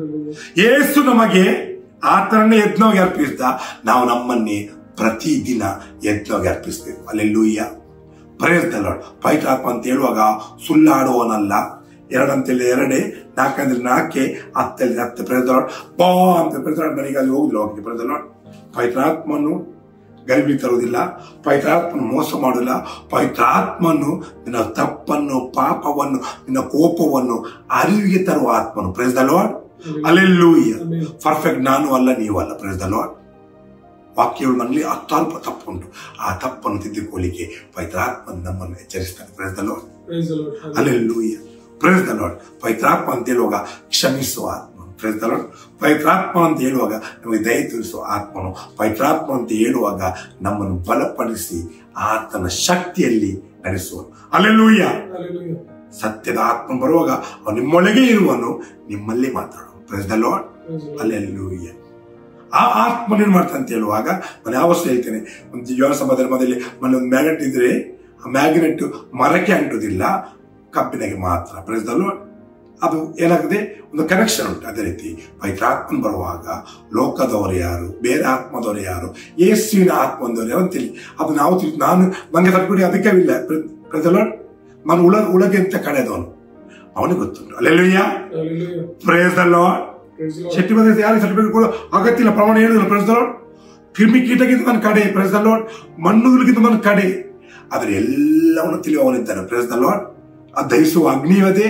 ಯೇಸು ನಮಗೆ ಆತನನ್ನೇ ಯತ್ನವಾಗಿ ಅರ್ಪಿಸಿದ ನಾವು ನಮ್ಮನ್ನೇ ಪ್ರತಿದಿನ ಯತ್ನವಾಗಿ ಅರ್ಪಿಸ್ತೇವೆ ಅಲ್ಲೆಲ್ಲೂಯ್ಯ ಪ್ರಯತ್ನ ಪವಿತ್ರಾತ್ಮ ಅಂತ ಹೇಳುವಾಗ ಸುಳ್ಳಾಡುವವನಲ್ಲ ಎರಡಂತೇಳಿ ಎರಡೇ ನಾಲ್ಕಂದ್ರೆ ನಾಲ್ಕೆ ಹತ್ತಲ್ಲಿ ಹತ್ತು ಪ್ರಯತ್ನ ಬಾ ಅಂತ ಪ್ರಯತ್ನ ನನಗೆ ಅಲ್ಲಿ ಹೋಗುದಿಲ್ಲ ಹೋಗಿ ಪ್ರಯತ್ನ ಪವಿತ್ರಾತ್ಮನು ಗರಿಬಿ ತರುವುದಿಲ್ಲ ಪವಿತ್ರಾತ್ಮನು ಮೋಸ ಮಾಡುವುದಿಲ್ಲ ಪವಿತ್ರಾತ್ಮನು ನಿನ್ನ ತಪ್ಪನ್ನು ಪಾಪವನ್ನು ನಿನ್ನ ಕೋಪವನ್ನು ಅರಿವಿಗೆ ತರುವ ಆತ್ಮನು praise the Lord hallelujah Amen. Perfect ನಾನು ಅಲ್ಲ ನೀವು ಅಲ್ಲ ಪ್ರೈಸ್ ದ ಲಾರ್ಡ್ ವಾಕ್ಯಗಳು ನನ್ನಲ್ಲಿ ಅತ್ಯಲ್ಪ ತಪ್ಪುಂಟು ಆ ತಪ್ಪನ್ನು ತಿದ್ದುಕೊಳ್ಳಿಕ್ಕೆ ಪವಿತ್ರಾತ್ಮ ನಮ್ಮನ್ನು ಎಚ್ಚರಿಸ್ತಾನೆ praise the Lord Praise the Lord. Hallelujah. Hallelujah praise the Lord ಪವಿತ್ರಾತ್ಮ ಅಂತ ಹೇಳುವಾಗ ಕ್ಷಮಿಸುವ ಆತ್ಮ ಪ್ರೈಸ್ ದ ಲಾರ್ಡ್ ಪವಿತ್ರಾತ್ಮ ಅಂತ ಹೇಳುವಾಗ ನಮಗೆ ದಯ ತೋರಿಸುವ ಆತ್ಮನು ಪವಿತ್ರಾತ್ಮ ಅಂತ ಹೇಳುವಾಗ ನಮ್ಮನ್ನು ಬಲಪಡಿಸಿ ಆತನ ಶಕ್ತಿಯಲ್ಲಿ ನಡೆಸುವ ಅಲ್ಲೆಲ್ಲೂಯ್ಯ Hallelujah. ಸತ್ಯದ ಆತ್ಮ ಬರುವಾಗ ಅವನು ನಿಮ್ಮೊಳಗೆ ಇರುವನು ನಿಮ್ಮಲ್ಲಿ ಮಾತಾಡುವ praise the Lord Praise the Lord. Hallelujah ಆ ಆತ್ಮ ಏನ್ ಮಾಡ್ತಾ ಅಂತ ಹೇಳುವಾಗ ನಾನು ಯಾವಷ್ಟು ಹೇಳ್ತೇನೆ ಒಂದು ಯೋನ ಸಭಾ ಧರ್ಮದಲ್ಲಿ ಮೊನ್ನೆ ಒಂದು ಮ್ಯಾಗ್ನೆಟ್ ಇದ್ರೆ ಆ ಮ್ಯಾಗ್ನೆಟ್ ಮರಕ್ಕೆ ಅಂಟುವುದಿಲ್ಲ ಕಬ್ಬಿನಗೆ ಮಾತ್ರ ಪ್ರೈಸ್ದಲ್ಲೂ ಅದು ಏನಾಗಿದೆ ಒಂದು ಕನೆಕ್ಷನ್ ಉಂಟು ಅದೇ ರೀತಿ ಪವಿತ್ರಾತ್ಮ ಬರುವಾಗ ಲೋಕದವರು ಯಾರು ಬೇರೆ ಆತ್ಮದವರು ಯಾರು ಯೇಸುವಿನ ಆತ್ಮದವರು ಯಾರು ಅಂತೇಳಿ ಅದು ನಾವು ತಿಳ್- ನಾನು ನನಗೆ ತಟ್ಬಿಡಿ ಅದಕ್ಕೆವಿಲ್ಲ ಪ್ರೈಸಲೋ ನಾನು ಉಳ ಉಳಗೆ ಅಂತ ಕಳೆದವನು ಅವನಿಗೆ ಗೊತ್ತುಂಟು alleluia Hallelujah. Praise the Lord Praise the Lord. Shetty ಬಂದ ಯಾರಿಗೆ ಸರ್ಟಿಫಿಕೇಟ್ ಕೊಡೋ ಅಗತ್ಯ ಇಲ್ಲ ಪ್ರಮಾಣ ಏನಿಲ್ಲ ಪ್ರೆಸ್ ದ ಲಾರ್ಡ್ ಕ್ರಿಮಿ ಕೀಟಕ್ಕಿಂತ ನನ್ನ ಕಡೆ ಪ್ರೆಸ್ ದ ಲಾರ್ಡ್ ಮಣ್ಣುಗಳಿಗಿಂತ ನನ್ನ ಕಡೆ ಆದರೆ ಎಲ್ಲವನ್ನು ತಿಳಿಯುವವನಿದ್ದಾನೆ ಪ್ರೆಸ್ ದ ಲಾರ್ಡ್ ಆ ದಹಿಸುವ ಅಗ್ನಿಯೂ ಅದೇ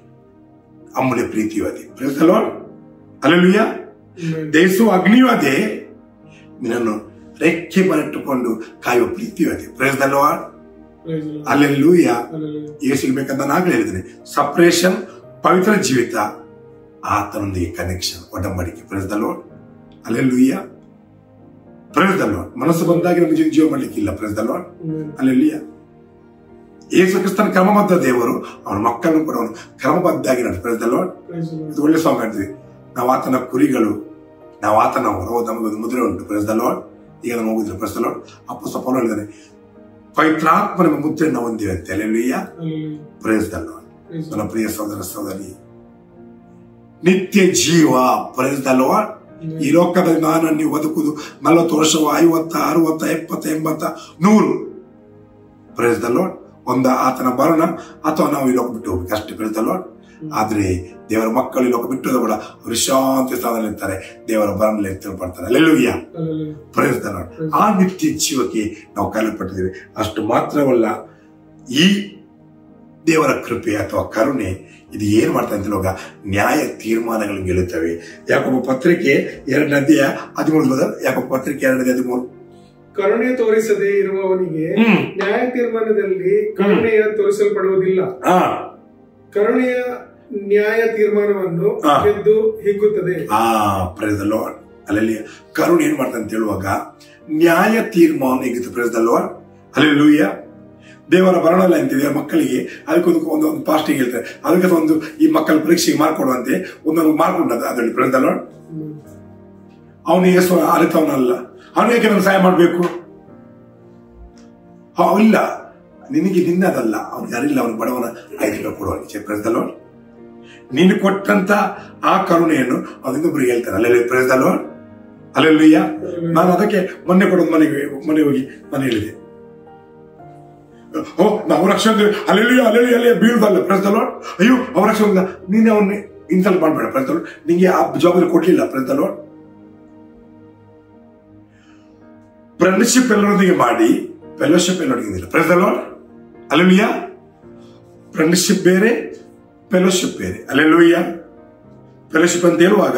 ಅಮ್ಮುಲೆ ಪ್ರೀತಿಯೂ ಅದೇ press the Lord hallelujah Amen. ದಹಿಸುವ ಅಗ್ನಿಯೂ ಅದೇ ನಿನ್ನನ್ನು ರೆಕ್ಕೆ ಬರಟ್ಟುಕೊಂಡು ಕಾಯುವ ಪ್ರೀತಿಯೂ ಅದೇ press the Lord Praise the Lord. Alleluia Hallelujah. ಯೇಸುಗೆ ಬೇಕಂತ ನಾನು ಆಗ್ಲೇ ಹೇಳಿದ್ದೇನೆ ಸಪ್ರೇಷನ್ ಪವಿತ್ರ ಜೀವಿತ ಆತನೊಂದಿಗೆ ಕನೆಕ್ಷನ್ ಒಡಂಬಡಿಕೆ praise the Lord hallelujah praise the Lord ಮನಸ್ಸು ಬಂದಾಗಿ ನಮಗೆ ಜೀವ ಮಾಡ್ಲಿಕ್ಕಿಲ್ಲ praise the Lord Amen. Hallelujah Yesu ಕ್ರಿಸ್ತನ ಕ್ರಮಬದ್ಧ ದೇವರು ಅವನ ಮಕ್ಕಳನ್ನು ಕೂಡ ಅವನು ಕ್ರಮಬದ್ಧಾಗಿ ನಡೆ praise the Lord Praise the Lord. ಇದು ಒಳ್ಳೆ ಸಾಂಗ್ ಆಡ್ತೀವಿ ನಾವು ಆತನ ಕುರಿಗಳು ನಾವು ಆತನ ಹೊರ ನಮಗೊಂದು ಮುದ್ರೆ ಉಂಟು ಪ್ರೆಸ್ ದ ಲಾರ್ಡ್ ಈಗ ನಾವು ಹೋಗಿದ್ರೆ ಪ್ರೆಸ್ ದ ಲಾರ್ಡ್ ಅಪ್ಪು ಸಪೋಲ ಹೇಳಿದಾನೆ ಪವಿತ್ರಾತ್ಮ ನಮ್ಮ ಮುದ್ರೆ ನಾವು ಹೊಂದಿವೆ ಅಂತ alleluia Hallelujah. Praise the Lord Praise the ನನ್ನ Lord. ಪ್ರಿಯ ಸಹೋದರ ಸಹೋದರಿ ನಿತ್ಯ ಜೀವ ಪ್ರೇಸ್ ದ ಲಾರ್ಡ್ ಈ ಲೋಕದಲ್ಲಿ ನಾನು ನೀವು ಬದುಕುದು ನಲವತ್ತು ವರ್ಷವ ಐವತ್ತ ಅರವತ್ತ ಎಪ್ಪತ್ತ ಎಂಬತ್ತ ನೂರು ಪ್ರೈಸ್ ಲಾರ್ಡ್ ಒಂದ ಆತನ ಬರೋಣ ಅಥವಾ ನಾವು ಈ ಲೋಕ ಬಿಟ್ಟು ಹೋಗ್ಬೇಕು ಅಷ್ಟೇ ಪ್ರೈಸ್ ಲಾರ್ಡ್ ಆದ್ರೆ ದೇವರ ಮಕ್ಕಳು ಈ ಲೋಕ ಬಿಟ್ಟು ಕೂಡ ಅವರು ಶಾಂತಿ ಸ್ಥಾನದಲ್ಲಿ ಇರ್ತಾರೆ ದೇವರ ಬರನಲ್ಲಿ ಎತ್ತಲ್ಪಡ್ತಾರೆ ಅಲ್ಲೆಲ್ಲೂಯ್ಯ Hallelujah. ಪ್ರೈಸ್ ಲಾರ್ಡ್ ಆ ನಿತ್ಯ ಜೀವಕ್ಕೆ ನಾವು ಕರೆಯಲ್ಪಟ್ಟಿದ್ದೇವೆ ಅಷ್ಟು ಮಾತ್ರವಲ್ಲ ಈ ದೇವರ ಕೃಪೆ ಅಥವಾ ಕರುಣೆ ಇದು ಏನ್ ಮಾಡ್ತಾ ಅಂತ ಇವಾಗ ನ್ಯಾಯ ತೀರ್ಮಾನಗಳನ್ನು ಗೆಲ್ಲುತ್ತವೆ ಯಾಕೊಬ್ಬ ಪತ್ರಿಕೆ ಎರಡನೇ ಅಧ್ಯಾಯ ಹದಿಮೂರು ಬದಲು ಯಾಕೊಬ್ಬ ಪತ್ರಿಕೆ ಎರಡನೇ ಹದಿಮೂರು ಕರುಣೆ ತೋರಿಸದೆ ಇರುವವನಿಗೆ ಹ್ಮ್ ನ್ಯಾಯ ತೀರ್ಮಾನದಲ್ಲಿ ಕರುಣೆಯ ತೋರಿಸಲ್ಪಡುವುದಿಲ್ಲ ಆ ಕರುಣೆಯ ನ್ಯಾಯ ತೀರ್ಮಾನವನ್ನು ಹಾ. ಗೆದ್ದು ಹಿಗ್ಗುತ್ತದೆ ಆ ಪ್ರೈಸ್ ದ ಲಾರ್ಡ್ ಅಲ್ಲಲ್ಲಿ ಕರುಣೆ ಏನ್ ಮಾಡ್ತಾ ಅಂತ ಹೇಳುವಾಗ ನ್ಯಾಯ ತೀರ್ಮಾನ ಹೇಗಿತ್ತು ಪ್ರೈಸ್ ದ ಲಾರ್ಡ್ ಅಲ್ಲಿ ಲೂಯ್ಯ ದೇವರ ಬರಣಲ್ಲ ಅಂತಿದೆ ಮಕ್ಕಳಿಗೆ ಅದಕ್ಕೊಂದು ಒಂದು ಒಂದು ಪಾಸ್ಟಿಂಗ್ ಹೇಳ್ತಾರೆ ಅದಕ್ಕೆ ಒಂದು ಈ ಮಕ್ಕಳ ಪರೀಕ್ಷೆಗೆ ಮಾರ್ಕ್ ಕೊಡುವಂತೆ ಒಂದೊಂದು ಮಾರ್ಕ್ ಉಂಟದ ಅದರಲ್ಲಿ ಪ್ರೈಸ್ ದ ಲಾರ್ಡ್ ಹ್ಮ್. ಅವನಿಗೆ ಸ್ವ ಅರಿತವನಲ್ಲ ಅವನಿಗೆ ನಾನು ಸಹಾಯ ಮಾಡಬೇಕು ಇಲ್ಲ ನಿನಗೆ ನಿನ್ನದಲ್ಲ ಅವನಿಗೆ ಅರಿಲ್ಲ ಅವನು ಬಡವನ ಐದು ರೂಪಾಯಿ ಕೊಡುವನಿಗೆ ಪ್ರೆಸ್ ದ ಲಾರ್ಡ್ ನೀನು ಕೊಟ್ಟಂತ ಆ ಕರುಣೆಯನ್ನು ಅವನಿಗೊಬ್ಬರಿಗೆ ಹೇಳ್ತಾನೆ ಅಲ್ಲೆಲ್ಲ ಪ್ರೆಸ್ ದ ಲಾರ್ಡ್ ಅಲ್ಲೆಲ್ಲಯ್ಯ ನಾನು ಅದಕ್ಕೆ ಮೊನ್ನೆ ಕೊಡೋದು ಮನೆಗೆ ಮನೆ ಹೋಗಿ ಮನೆ ಹೇಳಿದೆ ಓ ನಾವು ರಕ್ಷಣೆ ಅಲ್ಲೆಲ್ಲಿ ಅಲ್ಲೆಲ್ಲಿ ಅಲ್ಲಿ ಬೀಳುದಲ್ಲ ಪ್ರೆಸ್ ದ ಲಾರ್ಡ್ ಅಯ್ಯೋ ಅವ್ರ ರಕ್ಷಣೆ ನೀನೆ ಅವನ್ನ ಇನ್ಸಲ್ಟ್ ಮಾಡಬೇಡ ಪ್ರೆಸ್ ದ ಲಾರ್ಡ್ ನಿಂಗೆ ಆ ಜವಾಬ್ದಾರಿ ಕೊಡ್ಲಿಲ್ಲ ಪ್ರೆಸ್ ದ ಲಾರ್ಡ್ ಫ್ರೆಂಡ್ಶಿಪ್ ಎಲ್ಲರೊಂದಿಗೆ ಮಾಡಿ ಫೆಲೋಶಿಪ್ ಎಲ್ಲರೊಂದಿಗೆ praise the Lord hallelujah friendship ಬೇರೆ ಫೆಲೋಶಿಪ್ ಬೇರೆ ಅಲ್ಲೆಲ್ಲೂಯ್ಯ ಫೆಲೋಶಿಪ್ ಅಂತ ಹೇಳುವಾಗ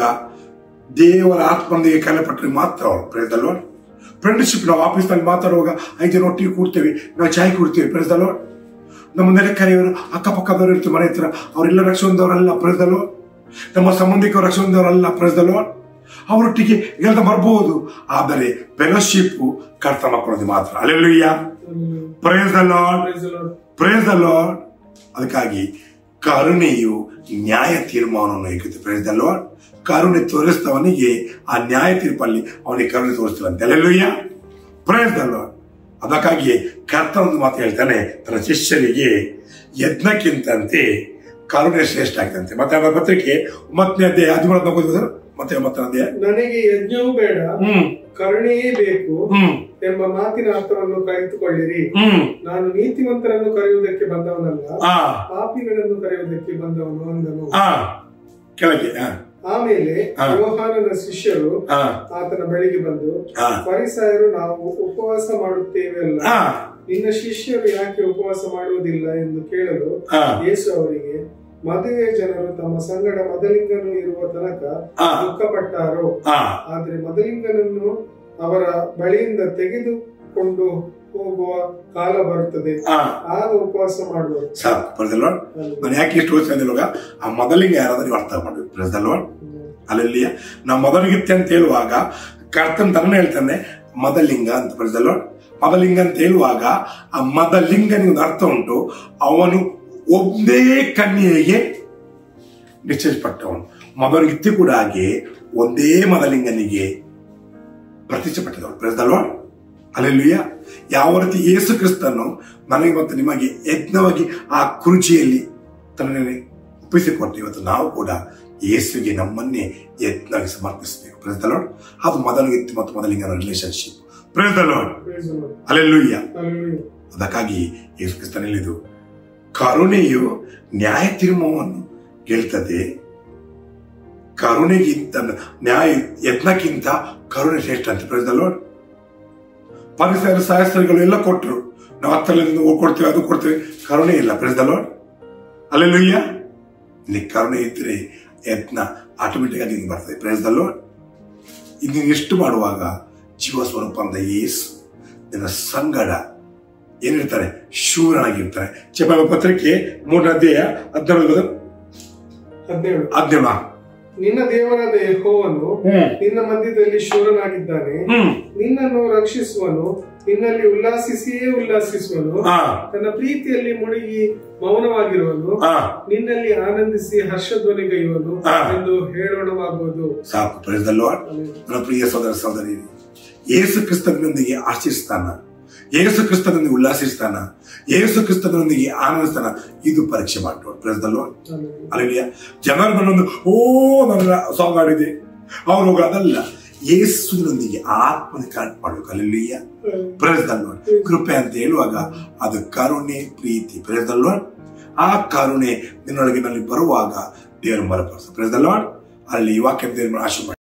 ದೇವರ ಆತ್ಮನೊಂದಿಗೆ ಕಲೆಪಟ್ಟರೆ ಮಾತ್ರ ಅವರು ಪ್ರೆಸ್ ದ ಲಾರ್ಡ್ ಫ್ರೆಂಡ್ಶಿಪ್ ನಾವು ಆಫೀಸ್ನಲ್ಲಿ ಮಾತಾಡುವಾಗ ಐದು ಜನ ಒಟ್ಟಿಗೆ ಕೂಡ್ತೇವೆ ನಾವು ಚಾಯ್ ಕುಡ್ತೇವೆ ಪ್ರೆಸ್ ದ ಲಾರ್ಡ್ ನಮ್ಮ ನೆರೆಕರೆಯವರು ಅಕ್ಕಪಕ್ಕದವರು ಇರ್ತಾರೆ ಮನೆ ಹತ್ರ ಅವರೆಲ್ಲ ರಕ್ಷಣದವರಲ್ಲ ಪ್ರೆಸ್ ದ ಲಾರ್ಡ್ ನಮ್ಮ ಸಂಬಂಧಿಕರು ರಕ್ಷಣದವರಲ್ಲ ಪ್ರೆಸ್ ದ ಲಾರ್ಡ್ ಅವರೊಟ್ಟಿಗೆ ಗೆಲ್ದ ಬರ್ಬೋದು ಆದರೆ ಫೆಲೋಶಿಪ್ ಕರ್ತ ಮಕ್ಕಳೊಂದಿಗೆ ಮಾತ್ರ alleluia Hallelujah. Praise the Lord Praise the Lord. Praise the Lord ಅದಕ್ಕಾಗಿ ಕರುಣೆಯು ನ್ಯಾಯ ತೀರ್ಮಾನವನ್ನು ಹೇಗುತ್ತೆ ಪ್ರೇಸ್ ದ ಲಾರ್ಡ್ ಕರುಣೆ ತೋರಿಸ್ತವನಿಗೆ ಆ ನ್ಯಾಯ ತೀರ್ಪಲ್ಲಿ ಅವನಿಗೆ ಕರುಣೆ ತೋರಿಸ್ತವಂತೆ ಅಲ್ಲೆಲ್ಲೂಯ್ಯ ಪ್ರೇಸ್ ದ ಲಾರ್ಡ್ ಅದಕ್ಕಾಗಿ ಕರ್ತ ಒಂದು ಮಾತು ಹೇಳ್ತಾನೆ ತನ್ನ ಶಿಷ್ಯರಿಗೆ ಯಜ್ಞಕ್ಕಿಂತಂತೆ ಕರುಣೆ ಶ್ರೇಷ್ಠ ಆಗ್ತಂತೆ ಮತ್ತೆ ಅವರ ಪತ್ರಿಕೆ ಒಂಬತ್ತನೇ ಅಧ್ಯಾಯ ಹದಿಮೂರು ಹದಿನಾಲ್ಕು ಸರ್ ಮತ್ತೆ ಒಂಬತ್ತನೇ ಅಧ್ಯಾಯ ನನಗೆ ಯಜ್ಞವೂ ಬೇಡ ಹ್ಮ್ ಕರುಣೆಯೇ ಬೇಕು ಹ್ಮ್ ಎಂಬ ಮಾತಿನ ಅರ್ಥವನ್ನು ಕಲಿತುಕೊಳ್ಳಿರಿ ಹ್ಮ್ ನಾನು ನೀತಿವಂತರನ್ನು ಕರೆಯುವುದಕ್ಕೆ ಬಂದವನಲ್ಲ ಆ ಪಾಪಿಗಳನ್ನು ಕರೆಯುವುದಕ್ಕೆ ಬಂದವನು ಅಂದನು ಆ ಕೆಳಗೆ ಆ ಆಮೇಲೆ ಹಾ. ಯೋಹಾನನ ಶಿಷ್ಯರು ಆ ಆತನ ಬಳಿಗೆ ಬಂದು ಆ ಪರಿಸಾಯರು ನಾವು ಉಪವಾಸ ಮಾಡುತ್ತೇವೆಲ್ಲ ಆ ನಿನ್ನ ಶಿಷ್ಯರು ಯಾಕೆ ಉಪವಾಸ ಮಾಡುವುದಿಲ್ಲ ಎಂದು ಕೇಳಲು ಆ ಯೇಸು ಅವರಿಗೆ ಮದುವೆ ಜನರು ತಮ್ಮ ಸಂಗಡ ಮದಲಿಂಗನು ಇರುವ ತನಕ ಆ ದುಃಖಪಟ್ಟಾರೋ ಆ ಆದ್ರೆ ಮದಲಿಂಗನನ್ನು ಅವರ ಬಳಿಯಿಂದ ತೆಗೆದುಕೊಂಡು ಹೋಗುವ ಕಾಲ ಬರುತ್ತದೆ ಆ ಆಗ ಉಪವಾಸ ಮಾಡುವರು ಸಾಕು ಪ್ರಜಲ್ ನಾನು ಯಾಕೆ ಇಷ್ಟು ವರ್ಷ ಇವಾಗ ಆ ಮೊದಲಿಗೆ ಯಾರಾದ್ರೂ ನೀವು ಅರ್ಥ ಮಾಡ್ಬೇಕು ಪ್ರಜಲ್ ಅಲ್ಲಿ ನಾವು ಮೊದಲಿಗಿತ್ತೆ ಅಂತ ಹೇಳುವಾಗ ಕರ್ತನ್ ತನ್ನ ಹೇಳ್ತಾನೆ ಮದಲಿಂಗ ಅಂತ ಪ್ರಜಲ್ ಮದಲಿಂಗ ಅಂತ ಹೇಳುವಾಗ ಆ ಮದಲಿಂಗನಿಗೆ ಒಂದು ಅರ್ಥ ಉಂಟು ಅವನು ಒಂದೇ ಕನ್ಯೆಗೆ ನಿಶ್ಚಯಿಸಲ್ಪಟ್ಟವನು ಮೊದಲಿಗಿತ್ತಿ ಕೂಡ ಹಾಗೆ ಒಂದೇ ಮದಲಿಂಗನಿಗೆ ಪ್ರತಿಷ್ಠೆಪಟ್ಟಿದವನು ಪ್ರಜಲ್ವಾ ಅಲ್ಲೆಲ್ಲೂಯ್ಯ ಯಾವ ರೀತಿ ಯೇಸು ಕ್ರಿಸ್ತನು ನನಗೆ ಮತ್ತು ನಿಮಗೆ ಯಜ್ಞವಾಗಿ ಆ ಕುರುಚಿಯಲ್ಲಿ ತನ್ನನ್ನೇ ಒಪ್ಪಿಸಿಕೊಟ್ಟು ಇವತ್ತು ನಾವು ಕೂಡ ಯೇಸುಗೆ ನಮ್ಮನ್ನೇ ಯಜ್ಞವಾಗಿ ಸಮರ್ಪಿಸಬೇಕು ಪ್ರೆಸ್ ದ ಲಾರ್ಡ್ ಅದು ಮೊದಲಿಗಿತ್ತು ಮತ್ತು ಮೊದಲಿಂಗನ relationship praise the Lord hallelujah ಅದಕ್ಕಾಗಿ ಯೇಸು ಕ್ರಿಸ್ತನಲ್ಲಿದು ಕರುಣೆಯು ನ್ಯಾಯ ತೀರ್ಮಾನವನ್ನು ಗೆಲ್ತದೆ ಕರುಣೆಗಿಂತ ನ್ಯಾಯ ಯತ್ನಕ್ಕಿಂತ ಕರುಣೆ ಶ್ರೇಷ್ಠ ಅಂತ ಪ್ರೆಸ್ ದ ಲಾರ್ಡ್ ಪರಿಸರ ಶಾಸ್ತ್ರಗಳು ಎಲ್ಲ ಕೊಟ್ಟರು ನಾವು ಹತ್ತಲ್ಲಿಂದ ಕೊಡ್ತೇವೆ ಅದು ಕೊಡ್ತೇವೆ ಕರುಣೆ ಇಲ್ಲ ಪ್ರೆಸ್ ದ ಲಾರ್ಡ್ ಅಲ್ಲೆಲ್ಲೂಯ್ಯ ಇಲ್ಲಿ ಕರುಣೆ ಇದ್ರೆ ಯತ್ನ ಆಟೋಮೆಟಿಕ್ ಆಗಿ ನಿಂಗೆ ಬರ್ತದೆ ಪ್ರೆಸ್ ದ ಲಾರ್ಡ್ ಇದು ಎಷ್ಟು ಮಾಡುವಾಗ ಜೀವ ಸ್ವರೂಪ ಅಂತ ಯೇಸು ನಿನ್ನ ಸಂಗಡ ಏನಿರ್ತಾರೆ ಶೂರನಾಗಿರ್ತಾರೆ ಚೆಪ್ಪ ಪತ್ರಿಕೆ ಮೂರನೇ ಅಧ್ಯಾಯ ಹದಿನೇಳು ಹದಿನೇಳು ಹದಿನೇಳು ನಿನ್ನ ದೇವರಾದ ಯೆಹೋವನು ಹ್ಮ್ ನಿನ್ನ ಮಧ್ಯದಲ್ಲಿ ಶೂರನಾಗಿದ್ದಾನೆ ಹ್ಮ್ ನಿನ್ನನ್ನು ರಕ್ಷಿಸುವನು ನಿನ್ನಲ್ಲಿ ಉಲ್ಲಾಸಿಸಿಯೇ ಉಲ್ಲಾಸಿಸುವನು ಆ ತನ್ನ ಪ್ರೀತಿಯಲ್ಲಿ ಮುಳುಗಿ ಮೌನವಾಗಿರುವನು ಆ ನಿನ್ನಲ್ಲಿ ಆನಂದಿಸಿ ಹರ್ಷಧ್ವನಿಗೈಯುವನು ಹಾ. ಎಂದು ಹೇಳೋಣವಾಗುವುದು ಸಾಕು ಪ್ರೆಸ್ ದ ಲಾರ್ಡ್ ನನ್ನ ಪ್ರಿಯ ಸೋದರ ಸಹೋದರಿ ಯೇಸು ಕ್ರಿಸ್ತನೊಂದಿಗೆ ಆಶಿಸ್ತಾನ ಯೇಸು ಕ್ರಿಸ್ತನೊಂದಿಗೆ ಉಲ್ಲಾಸಿಸ್ತಾನ ಯೇಸು ಕ್ರಿಸ್ತನೊಂದಿಗೆ ಆನಂದಿಸ್ತಾನ ಇದು ಪರೀಕ್ಷೆ ಮಾಡೋಣ ಪ್ರೆಸ್ ದ ಲಾರ್ಡ್ ಅಲ್ಲಿಯ ಜನರು ನನ್ನೊಂದು ಓ ನನ್ನ ಸಾಂಗ್ ಆಡಿದೆ ಅವ್ರು ಹೋಗೋದಲ್ಲ ಯೇಸುವಿನೊಂದಿಗೆ ಆತ್ಮನ ಕನೆಕ್ಟ್ ಮಾಡ್ಬೇಕು ಅಲ್ಲಿಯ ಪ್ರೇರದಲ್ವ ಕೃಪೆ ಅಂತ ಹೇಳುವಾಗ ಅದು ಕರುಣೆ ಪ್ರೀತಿ ಪ್ರೇರದಲ್ವ ಆ ಕರುಣೆ ನಿನ್ನೊಳಗೆ ನಲ್ಲಿ ಬರುವಾಗ ದೇವರು ಬಲಪಡಿಸ ಪ್ರೇರದಲ್ವ ಅಲ್ಲಿ ಈ ವಾಕ್ಯ ದೇವರು ಆಶೀರ್ವಾದ